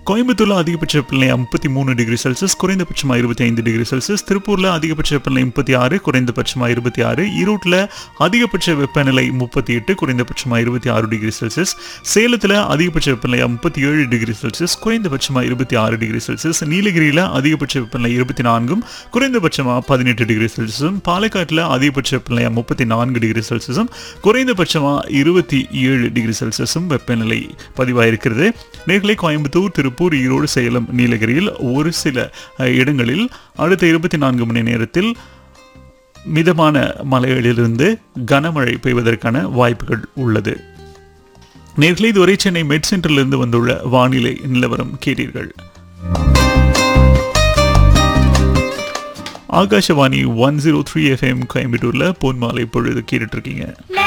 கோயம்புத்தூர்ல அதிகபட்ச வெப்பநிலை முப்பத்தி மூணு டிகிரி செல்சியஸ் குறைந்தபட்சமாக இருபத்தி ஐந்து டிகிரி செல்சியஸ் திருப்பூர்ல அதிகபட்ச வெப்பநிலை முப்பத்தி ஆறு குறைந்தபட்சமாக இருபத்தி ஆறு ஈரோட்டில் அதிகபட்ச வெப்பநிலை முப்பத்தி எட்டு குறைந்தபட்சமாக இருபத்தி ஆறு டிகிரி செல்சியஸ் சேலத்தில் அதிகபட்ச வெப்பநிலை முப்பத்தி ஏழு டிகிரி செல்சியஸ் குறைந்தபட்சமாக இருபத்தி ஆறு டிகிரி செல்சியஸ் நீலகிரியில் அதிகபட்ச வெப்பநிலை இருபத்தி நான்கும் குறைந்தபட்சமாக பதினெட்டு டிகிரி செல்சியஸும் பாலக்காட்டில் அதிகபட்ச வெப்பநிலை முப்பத்தி நான்கு டிகிரி செல்சியஸும் குறைந்தபட்சமாக இருபத்தி ஏழு டிகிரி செல்சியஸும் வெப்பநிலை பதிவாயிருக்கிறது நேர்களை கோயம்புத்தூர் திருப்பூர் ஈரோடு சேலம் நீலகிரியில் ஒரு சில அஹ், இடங்களில் அடுத்த இருபத்தி நான்கு மணி நேரத்தில் மிதமான மலைகளிலிருந்து கனமழை பெய்வதற்கான வாய்ப்புகள் உள்ளது நேர்களை இதுவரை சென்னை மெட் சென்டரிலிருந்து வந்துள்ள வானிலை நிலவரம் கேட்டீர்கள் Akashvani one zero three FM கோயம்புத்தூர்ல பொன்மாலை பொழுது கேட்டுட்டு இருக்கீங்க La